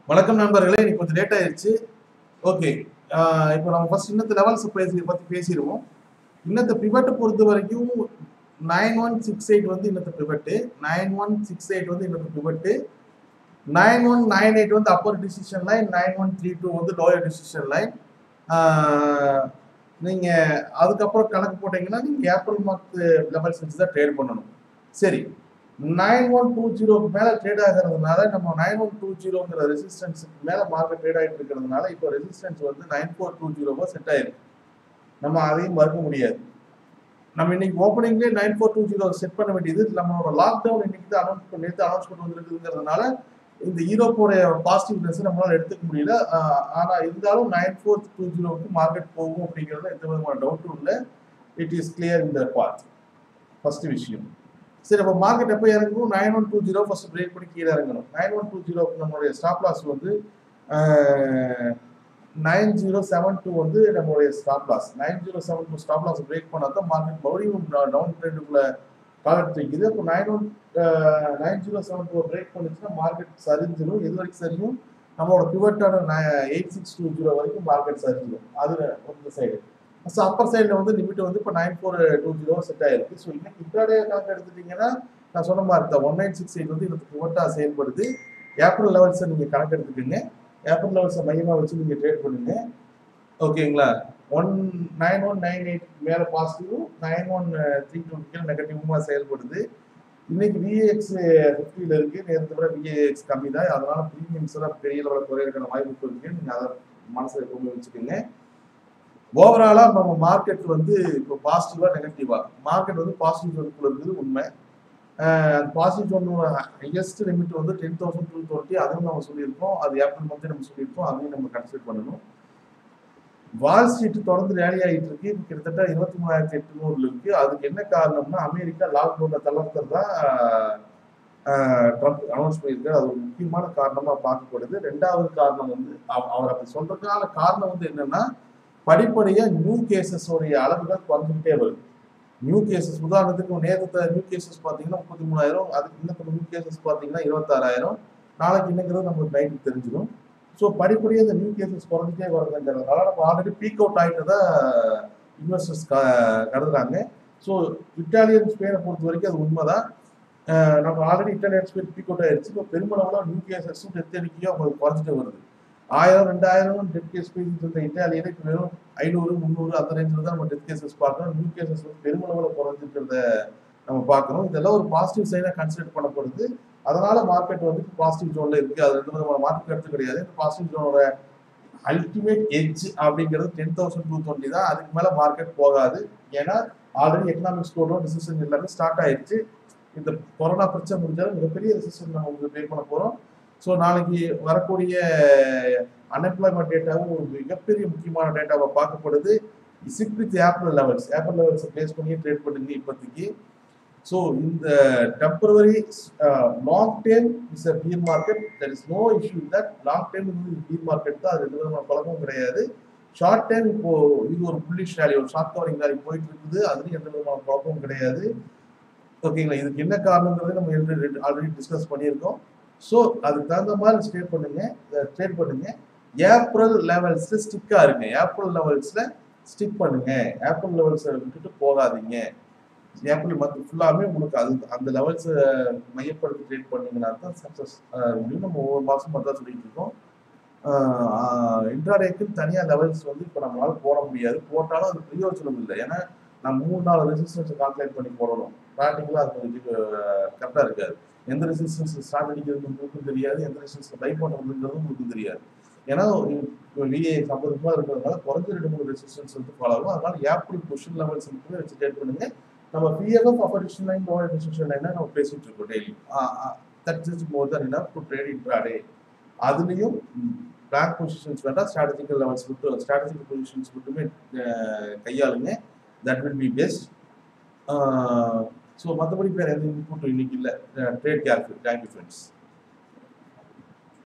வணக்கம் நண்பர்களே இன்னைக்கு கொஞ்சம் லேட் ஆயிடுச்சு ஓகே இப்போ நம்ம ஃபர்ஸ்ட் இன்னத்த லெவல்ஸ் பேசி பற்றி பேசிடுவோம் இன்னத்த பிவட்டை பொறுத்த வரைக்கும் நைன் ஒன் சிக்ஸ் எயிட் வந்து இன்னத்த pivot nine one six eight வந்து இன்னத்த pivot nine one nine eight வந்து upper decision line nine one three two வந்து லோயர் டிசிஷன் லைன் நீங்கள் அதுக்கப்புறம் கணக்கு போட்டீங்கன்னா நீங்கள் ஏப்ரல் மந்த் லெவல்ஸ் வச்சு தான் ட்ரேட் பண்ணணும் சரி நைன் ஒன் டூ ஜீரோக்கு மேலே ட்ரேட் ஆகிறதுனால நம்ம நைன் ஒன் டூ ஜீரோங்கிற ரெசிஸ்டன்ஸுக்கு மேலே மார்க்கெட் ட்ரேட் ஆகிட்டு இருக்கிறதுனால இப்போ ரெசிஸ்டன்ஸ் வந்து நைன் ஃபோர் டூ ஜீரோவோ செட் ஆயிருக்கு நம்ம அதையும் மறுக்க முடியாது நம்ம இன்னைக்கு ஓப்பனிங்லேயே nine four two zero set பண்ண வேண்டியது நம்மளோட லாக்டவுன் இன்னைக்கு தான் அனௌன்ஸ் பண்ணி நேற்று அனௌன்ஸ்மெண்ட் வந்துருக்குங்கிறதுனால இந்த ஈரோப்போடைய பாசிட்டிவ்னஸ் நம்மளால எடுத்துக்க முடியல ஆஹ் ஆனா இருந்தாலும் நைன் ஃபோர் டூ ஜீரோக்கு மார்க்கெட் போகும் அப்படிங்கிறதுல எந்த விதமான டவுட்டும் இல்லை இட் இஸ் கிளியர் இந்த பார்ட் ஃபர்ஸ்ட் விஷயம் சரி அப்போ மார்க்கெட் எப்போ இறங்கும் nine one two zero first break பண்ணி கீழே இறங்கணும் நைன் ஒன் டூ ஜீரோ நம்மளுடைய ஸ்டாப் லாஸ் வந்து நைன் ஜீரோ செவன் டூ வந்து நம்மளுடைய stop loss nine zero seven two stop loss break பண்ணால் தான் மார்க்கெட் மறுபடியும் டவுன் ட்ரெண்டுக்குள்ள காலர் தூக்கிது அப்போ nine one nine zero seven two break பண்ணிச்சுன்னா மார்க்கெட் சரிஞ்சிடும் எது வரைக்கும் சரியும் நம்மளோட பிவட்டான எயிட் சிக்ஸ் டூ ஜீரோ வரைக்கும் மார்க்கெட் சரிஞ்சிடும் அது இந்த சைடு ஸோ அப்பர் சைடில் வந்து லிமிட் வந்து இப்போ nine four two zero set ஆயிருக்கு ஸோ இன்னைக்கு இன்ட்ராடே கணக்கு எடுத்துட்டீங்கன்னா நான் சொன்ன மாதிரி தான் ஒன் நைன் சிக்ஸ் எயிட் வந்து இதுக்கு பிவட்டாக செயல்படுது ஏப்ரல் லெவல்ஸை நீங்கள் கணக்கு எடுத்துக்கோங்க ஏப்ரல் லெவல்ஸை மையமாக வச்சு நீங்கள் ட்ரேட் பண்ணுங்க ஓகேங்களா one nine one nine eight மேலே பாசிட்டிவும் நைன் ஒன் த்ரீ டூ கீழே நெகட்டிவாக செயல்படுது இன்னைக்கு விஏஎக்ஸ் ஃபிஃப்டியில் இருக்குது நேரத்தை விட விஏஎக்ஸ் கம்மி தான் அதனால ப்ரீமியம்ஸ் எல்லாம் பெரிய லெவலில் குறையிறதுக்கான வாய்ப்பு இருக்கு நீங்கள் அதை மனசில் எப்பவுமே வச்சுக்கோங்க ஓவராலாக நம்ம மார்க்கெட் வந்து இப்போ பாசிட்டிவா நெகட்டிவா மார்க்கெட் வந்து பாசிட்டிவ் ஜோனுக்குள்ள இருக்குது உண்மை பாசிட்டிவ் ஜோனோட ஹையஸ்ட் லிமிட் வந்து டென் தௌசண்ட் டூ டுவெண்ட்டி அதுவும் நம்ம சொல்லியிருக்கோம் அது ஏப்ரல் மந்த்தே நம்ம சொல்லியிருக்கோம் அதையும் நம்ம கன்சிடர் பண்ணணும் வால் ஸ்ட்ரீட் தொடர்ந்து ரேலி ஆகிட்டு இருக்கு இப்போ கிட்டத்தட்ட இருபத்தி மூணாயிரத்தி எட்நூறுல இருக்கு அதுக்கு என்ன காரணம்னா அமெரிக்கா லாக்டவுனை தளர்த்துறது தான் ட்ரம்ப் அனௌன்ஸ் பண்ணியிருக்காரு அது ஒரு முக்கியமான காரணமாக பார்க்கப்படுது ரெண்டாவது காரணம் வந்து அவ- அவர் அப்படி சொல்றதுக்கான காரணம் வந்து என்னன்னா படிப்படியாக நியூ கேசஸோடைய அளவுகள் குறைஞ்சிக்கிட்டே வருது நியூ கேசஸ் உதாரணத்துக்கு நேரத்தை நியூ கேசஸ் பார்த்தீங்கன்னா முப்பத்தி மூணாயிரம் அதுக்கு இன்னும் நியூ கேசஸ் பார்த்தீங்கன்னா இருபத்தாறாயிரம் நாளைக்கு என்னங்கிறது நமக்கு நைட்டு தெரிஞ்சிடும் ஸோ படிப்படியாக இந்த நியூ கேசஸ் குறைஞ்சிட்டே வருதுங்கிறதுனால நம்ம ஆல்ரெடி பீக் அவுட் ஆகிட்டு தான் இன்வெஸ்டர்ஸ் க கருதுறாங்க ஸோ இட்டாலியன் ஸ்பெயினை பொறுத்த வரைக்கும் அது உண்மைதான் அஹ் நம்ம already Italian Spain peak out ஆயிடுச்சு இப்போ பெருமளவில் நியூ கேசஸும் டெத் எண்ணிக்கையும் அவங்களுக்கு குறைஞ்சிட்டே வருது ஆயிரம் ரெண்டாயிரம் டெத் கேஸ் பேசிட்டு இருந்த இட்டாலியில இப்போ வெறும் ஐநூறு முந்நூறு அந்த ரேஞ்சில் தான் நம்ம டெத் கேசஸ் பார்க்கணும் நியூ கேசஸ் வந்து பெருமளவில் குறைஞ்சிருக்கிறத நம்ம பார்க்கணும் இதெல்லாம் ஒரு பாசிட்டிவ் சைடாக கன்சிடர் பண்ணப்படுது அதனால மார்க்கெட் வந்து பாசிட்டிவ் ஜோன்ல இருக்கு அது ரெண்டு விதமான மார்க்கெட் கருத்து கிடையாது இந்த பாசிட்டிவ் ஜோனோட அல்டிமேட் எட்ஜ் அப்படிங்கிறது டென் தௌசண்ட் டூ டுவெண்ட்டி தான் அதுக்கு மேல மார்க்கெட் போகாது ஏன்னா ஆல்ரெடி எக்கனாமிக் ஸ்கோரும் டிசிஷன் எல்லாமே ஸ்டார்ட் ஆயிடுச்சு இந்த கொரோனா பிரச்சனை முடிஞ்சாலும் மிகப்பெரிய ரெசிஸ்டன் நம்ம உங்களுக்கு பே பண்ண போறோம் ஸோ நாளைக்கு வரக்கூடிய அன்எம்ப்ளாய்மெண்ட் டேட்டாவும் ஒரு மிகப்பெரிய முக்கியமான டேட்டாவை பார்க்கப்படுது stick with April levels April லெவல்ஸை பேஸ் பண்ணி ட்ரேட் பண்ணுங்க இப்போதைக்கு ஸோ இந்த temporary long term is a bear market there is no issue that long term வந்து பீர் மார்க்கெட் தான் அது ரெண்டு விதமான பழக்கமும் கிடையாது ஷார்ட் டைம் இப்போ இது ஒரு புள்ளிஷ் ரேலி ஒரு ஷார்ட் கவரிங் ரேலி போயிட்டு இருக்குது அதுலேயும் எந்த விதமான ப்ராப்ளமும் கிடையாது ஓகேங்களா இதுக்கு என்ன காரணங்கிறது நம்ம ஆல்ரெடி டிஸ்கஸ் பண்ணியிருக்கோம் ஸோ அதுக்கு தகுந்த மாதிரி ஸ்டே பண்ணுங்க ட்ரேட் பண்ணுங்க ஏப்ரல் லெவல்ஸில் ஸ்டிக்காக இருங்க ஏப்ரல் லெவல்ஸில் ஸ்டிக் பண்ணுங்க ஏப்ரல் லெவல்ஸை விட்டுட்டு போகாதீங்க ஏப்ரல் மந்த் ஃபுல்லாமே உங்களுக்கு அது அந்த லெவல்ஸை மையப்படுத்தி ட்ரேட் பண்ணீங்கன்னா தான் சக்ஸஸ் அப்படின்னு நம்ம ஒவ்வொரு மாதம் தான் சொல்லிட்டு இருக்கோம் இன்ட்ராடேக்கு தனியாக லெவல்ஸ் வந்து இப்போ நம்மளால போட முடியாது போட்டாலும் அது பிரயோஜனம் இல்லை ஏன்னா நான் மூணு நாலு ரெசிஸ்டன்ஸை கால்குலேட் பண்ணி போடணும் ப்ராக்டிக்கலாக அது கொஞ்சம் கரெக்டாக இருக்காது எந்த ரெசிஸ்டன்ஸ் ஸ்டார்ட் அடிக்கிறது உங்களுக்கும் தெரியாது எந்த ரெசிஸ்டன்ஸ் பை பண்ணுறதுங்கிறதும் உங்களுக்கு தெரியாது ஏன்னா விஏ ஐம்பது ரூபாய் இருக்கிறதுனால குறைஞ்ச ரெண்டு மூணு ரெசிஸ்டன்ஸ் வந்து ஃபாலோ ஆகும் அதனால ஏப்ரல் பொசிஷன் லெவல்ஸ் மட்டுமே வச்சு ட்ரேட் பண்ணுங்க நம்ம பிஎஃப்எஃப் upper decision line lower decision line நம்ம பேசிட்டு இருக்கோம் daily that is more than enough to trade intraday அதுலேயும் பேங்க் பொசிஷன்ஸ் வேண்டாம் ஸ்ட்ராட்டஜிக்கல் லெவல்ஸ் மட்டும் ஸ்ட்ராட்டஜிக்கல் பொசிஷன்ஸ் மட்டுமே அஹ், கையாளுங்க that will be best so மற்றபடி வேறு எந்த இன்புட்டும் இன்னைக்கு இல்லை ட்ரேட் கேர்ஃபுல் தேங்க்யூ ஃப்ரெண்ட்ஸ்